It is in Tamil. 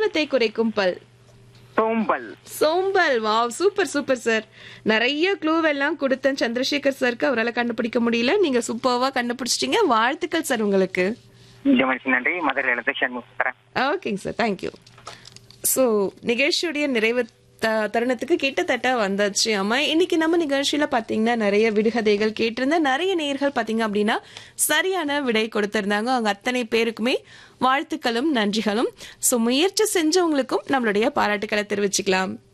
சிரமத்தை குறைக்கும் பல் சோம்பல் சோம்பல் வாவ் சூப்பர் சூப்பர் சார் நிறைய க்ளூவெல்லாம் கொடுத்தேன் சந்திரசேகர் சாருக்கு அவரால் கண்டுபிடிக்க முடியல நீங்க சூப்பர்வா கண்டுபிடிச்சிட்டீங்க வாழ்த்துக்கள் சார் உங்களுக்கு ஜெமனிக்கு நன்றி மதுரை எழுத்து சண்முகரன் ஓகேங்க சார் தேங்க்யூ ஸோ நிகழ்ச்சியுடைய நிறைவு த தருணத்துக்கு கிட்டத்தட்ட வந்தாச்சு அம்மா இன்னைக்கு நம்ம நிகழ்ச்சியில பாத்தீங்கன்னா நிறைய விடுகதைகள் கேட்டிருந்த நிறைய நேர்கள் பாத்தீங்க அப்படின்னா சரியான விடை கொடுத்திருந்தாங்க அவங்க அத்தனை பேருக்குமே வாழ்த்துக்களும் நன்றிகளும் ஸோ முயற்சி செஞ்சவங்களுக்கும் நம்மளுடைய பாராட்டுக்களை தெரிவிச்சுக்கலாம்